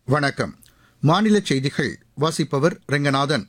வணக்கம் மாநில செய்திகள் வாசிப்பவர் ரெங்கநாதன்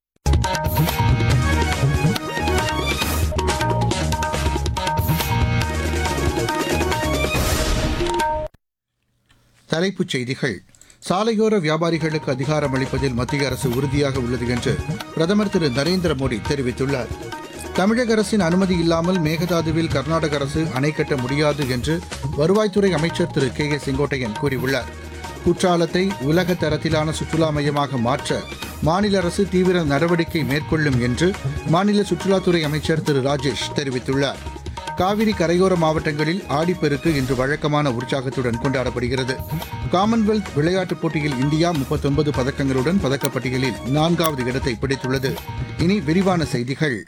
தலைப்புச் செய்திகள் சாலையோர வியாபாரிகளுக்கு அதிகாரம் அளிப்பதில் மத்திய அரசு உறுதியாக உள்ளது என்று பிரதமர் திரு நரேந்திர மோடி தெரிவித்துள்ளார் தமிழக அரசின் அனுமதி இல்லாமல் மேகதாதுவில் கர்நாடக அரசு அணை கட்ட முடியாது என்று வருவாய்த்துறை அமைச்சர் திரு கே ஏ செங்கோட்டையன் கூறியுள்ளார் குற்றாலத்தை உலக தரத்திலான சுற்றுலா மையமாக மாற்ற மாநில அரசு தீவிர நடவடிக்கை மேற்கொள்ளும் என்று மாநில சுற்றுலாத்துறை அமைச்சர் திரு ராஜேஷ் தெரிவித்துள்ளார் காவிரி கரையோர மாவட்டங்களில் ஆடிப்பெருக்கு இன்று வழக்கமான உற்சாகத்துடன் கொண்டாடப்படுகிறது காமன்வெல்த் விளையாட்டுப் போட்டியில் இந்தியா முப்பத்தொன்பது பதக்கங்களுடன் பதக்கப்பட்டியலில் நான்காவது இடத்தை பிடித்துள்ளது இனி விரிவான செய்திகள்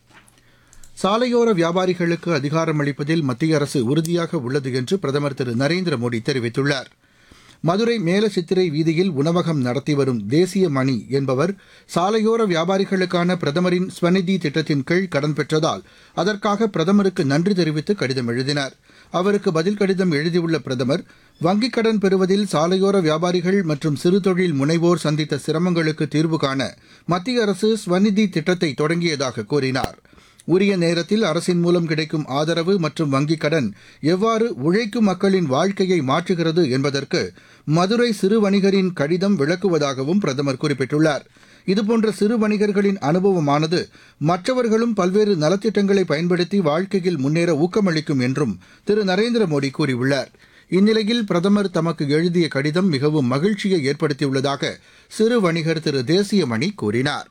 சாலையோர வியாபாரிகளுக்கு அதிகாரம் அளிப்பதில் மத்திய அரசு உறுதியாக உள்ளது என்று பிரதமர் திரு நரேந்திர மோடி தெரிவித்துள்ளார் மதுரை மேல சித்திரை வீதியில் உணவகம் நடத்தி வரும் தேசிய மணி என்பவர் சாலையோர வியாபாரிகளுக்கான பிரதமரின் ஸ்வநிதி திட்டத்தின் கீழ் கடன் பெற்றதால் அதற்காக பிரதமருக்கு நன்றி தெரிவித்து கடிதம் எழுதினார் அவருக்கு பதில் கடிதம் எழுதியுள்ள பிரதமர் வங்கிக் கடன் பெறுவதில் சாலையோர வியாபாரிகள் மற்றும் சிறு தொழில் முனைவோர் சந்தித்த சிரமங்களுக்கு தீர்வு காண மத்திய அரசு ஸ்வநிதி திட்டத்தை தொடங்கியதாக கூறினார் உரிய நேரத்தில் அரசின் மூலம் கிடைக்கும் ஆதரவு மற்றும் வங்கிக் கடன் எவ்வாறு உழைக்கும் மக்களின் வாழ்க்கையை மாற்றுகிறது என்பதற்கு மதுரை சிறு வணிகரின் கடிதம் விளக்குவதாகவும் பிரதமர் குறிப்பிட்டுள்ளார் இதுபோன்ற சிறு வணிகர்களின் அனுபவமானது மற்றவர்களும் பல்வேறு நலத்திட்டங்களை பயன்படுத்தி வாழ்க்கையில் முன்னேற ஊக்கமளிக்கும் என்றும் திரு நரேந்திர மோடி கூறியுள்ளார் இந்நிலையில் பிரதமர் தமக்கு எழுதிய கடிதம் மிகவும் மகிழ்ச்சியை ஏற்படுத்தியுள்ளதாக சிறு வணிகர் திரு தேசியமணி கூறினார்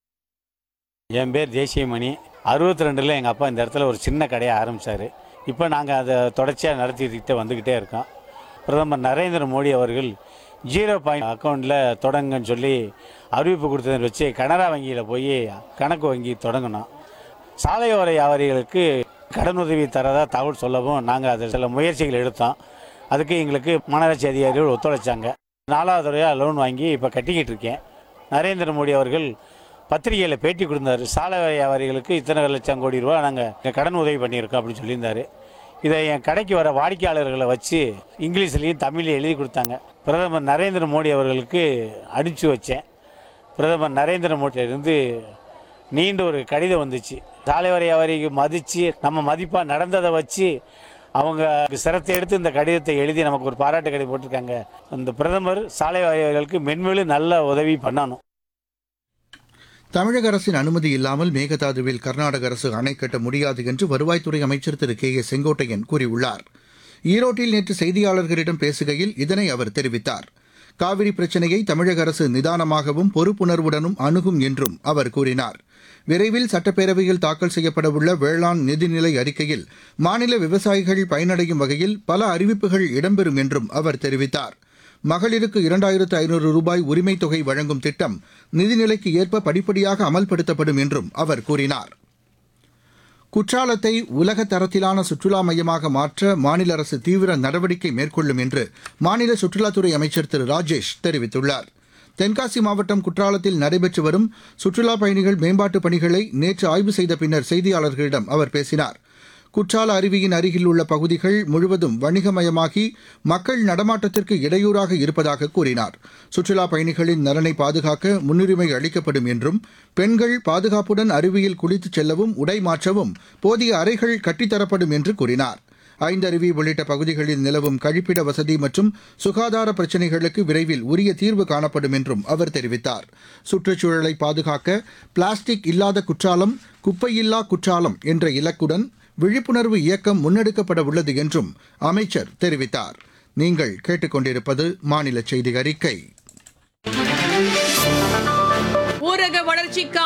என் பேர் தேசியமணி அறுபத்தி ரெண்டில் எங்கள் அப்பா இந்த இடத்துல ஒரு சின்ன கடையை ஆரம்பித்தார் இப்போ நாங்கள் அதை தொடர்ச்சியாக நடத்திக்கிட்டு வந்துக்கிட்டே இருக்கோம் பிரதமர் நரேந்திர மோடி அவர்கள் ஜீரோ பாயிண்ட் அக்கௌண்ட்டில் தொடங்குன்னு சொல்லி அறிவிப்பு கொடுத்ததை வச்சு கனரா வங்கியில் போய் கணக்கு வங்கி தொடங்கினோம் சாலையோர வியாபாரிகளுக்கு கடனுதவி தரதா தகவல் சொல்லவும் நாங்கள் அதில் சில முயற்சிகள் எடுத்தோம் அதுக்கு எங்களுக்கு மாநகராட்சி அதிகாரிகள் ஒத்துழைச்சாங்க நாலாவது தடவையாக லோன் வாங்கி இப்போ கட்டிக்கிட்டு இருக்கேன் நரேந்திர மோடி அவர்கள் பத்திரிகையில் பேட்டி கொடுத்தாரு சாலை வியாபாரிகளுக்கு இத்தனை லட்சம் கோடி ரூபா நாங்கள் கடன் உதவி பண்ணியிருக்கோம் அப்படின்னு சொல்லியிருந்தாரு இதை என் கடைக்கு வர வாடிக்கையாளர்களை வச்சு இங்கிலீஷ்லேயும் தமிழ்லையும் எழுதி கொடுத்தாங்க பிரதமர் நரேந்திர மோடி அவர்களுக்கு அனுப்பிச்சி வச்சேன் பிரதமர் நரேந்திர மோடியிலிருந்து நீண்ட ஒரு கடிதம் வந்துச்சு சாலை வியாபாரிக்கு மதித்து நம்ம மதிப்பாக நடந்ததை வச்சு அவங்க சிரத்தை எடுத்து இந்த கடிதத்தை எழுதி நமக்கு ஒரு பாராட்டு கடிதம் போட்டிருக்காங்க இந்த பிரதமர் சாலை வியாபாரிகளுக்கு மென்மேலும் நல்ல உதவி பண்ணணும் தமிழக அரசின் அனுமதி இல்லாமல் மேகதாதுவில் கர்நாடக அரசு அணை கட்ட முடியாது என்று வருவாய்த்துறை அமைச்சர் திரு கே ஏ செங்கோட்டையன் கூறியுள்ளார் ஈரோட்டில் நேற்று செய்தியாளர்களிடம் பேசுகையில் இதனை அவர் தெரிவித்தார் காவிரி பிரச்சினையை தமிழக அரசு நிதானமாகவும் பொறுப்புணர்வுடனும் அணுகும் என்றும் அவர் கூறினார் விரைவில் சட்டப்பேரவையில் தாக்கல் செய்யப்படவுள்ள வேளாண் நிதிநிலை அறிக்கையில் மாநில விவசாயிகள் பயனடையும் வகையில் பல அறிவிப்புகள் இடம்பெறும் என்றும் அவர் தெரிவித்தார் மகளிருக்கு இரண்டாயிரத்து ஐநூறு ரூபாய் உரிமைத் தொகை வழங்கும் திட்டம் நிதிநிலைக்கு ஏற்ப படிப்படியாக அமல்படுத்தப்படும் என்றும் அவர் கூறினார் குற்றாலத்தை உலக தரத்திலான சுற்றுலா மையமாக மாற்ற மாநில அரசு தீவிர நடவடிக்கை மேற்கொள்ளும் என்று மாநில சுற்றுலாத்துறை அமைச்சர் திரு ராஜேஷ் தெரிவித்துள்ளார் தென்காசி மாவட்டம் குற்றாலத்தில் நடைபெற்று வரும் சுற்றுலாப் பயணிகள் மேம்பாட்டுப் பணிகளை நேற்று ஆய்வு செய்த பின்னர் செய்தியாளர்களிடம் அவர் பேசினார் குற்றால அருவியின் அருகில் உள்ள பகுதிகள் முழுவதும் வணிகமயமாகி மக்கள் நடமாட்டத்திற்கு இடையூறாக இருப்பதாக கூறினார் சுற்றுலா பயணிகளின் நலனை பாதுகாக்க முன்னுரிமை அளிக்கப்படும் என்றும் பெண்கள் பாதுகாப்புடன் அருவியில் குளித்துச் செல்லவும் உடை மாற்றவும் போதிய அறைகள் கட்டித்தரப்படும் என்று கூறினார் ஐந்தருவி உள்ளிட்ட பகுதிகளில் நிலவும் கழிப்பிட வசதி மற்றும் சுகாதார பிரச்சினைகளுக்கு விரைவில் உரிய தீர்வு காணப்படும் என்றும் அவர் தெரிவித்தார் சுற்றுச்சூழலை பாதுகாக்க பிளாஸ்டிக் இல்லாத குற்றாலம் குப்பையில்லா குற்றாலம் என்ற இலக்குடன் விழிப்புணர்வு இயக்கம் முன்னெடுக்கப்பட உள்ளது என்றும் அமைச்சர் தெரிவித்தார் நீங்கள் கேட்டுக்கொண்டிருப்பது மாநில செய்தி அறிக்கை ஊரக வளர்ச்சிக்கு